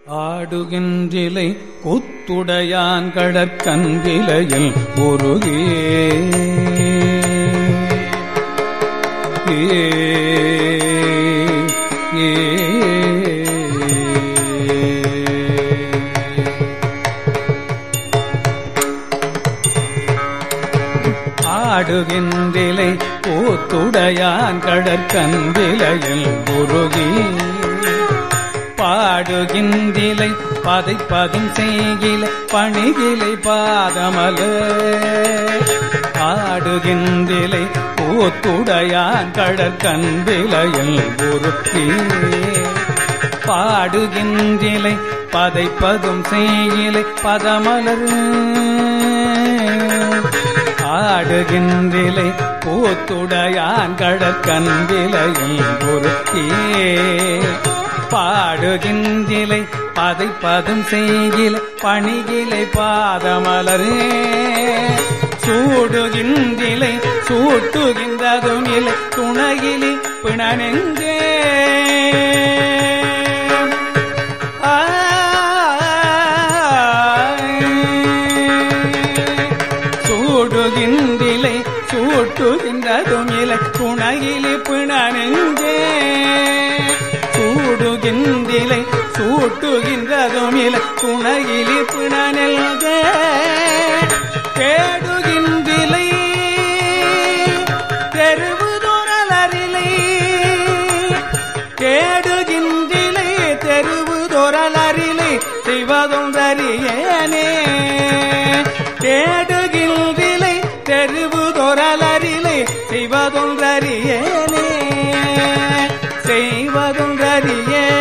ஆடுகின்றிலை கூத்துடையான் கடற்கன்றிலையில் ஒருகே ஏ ஏ ஆடுகின்றிலை கூத்துடையான் கடற்கன்றிலையில் ஒருகி பாடுகின்றிலை பதைப்பதும் செய்கிலை பணிகிலை பாதமல ஆடுகின்றிலை கூத்துடையான் கடற்கன்றிலையில் ஒருகி பாடுகின்றிலை பதைப்பதும் செய்கிலை பதமலர் ஆடுகின்றிலை கூத்துடையான் கடற்கன்றிலையில் ஒருக்கே பாடுகின்றிலை பதைப்பதும் செய்கில பணிகிலை பாதமலரே சூடுகின்றிலை சூட்டுகின்றதும் இலை துணையிலி பிணனெங்கே சூடுகின்றிலை சூட்டுகின்றதும் இலை துணையிலி பிணனெங்கே சூடுகின்றிலை சூட்டுகின்றதும் இலை துணையிலி பிணனெல்கே தேடுகின்றிலை தெருவுதொரலரிலை தேடுகின்றிலை தெருவுதொரலரிலை செய்வதொன்றறியேனே தேடுகின்றிலை தெருவுதொரலரிலை செய்வதொன்றறியேனே செய்வதொன்றறியே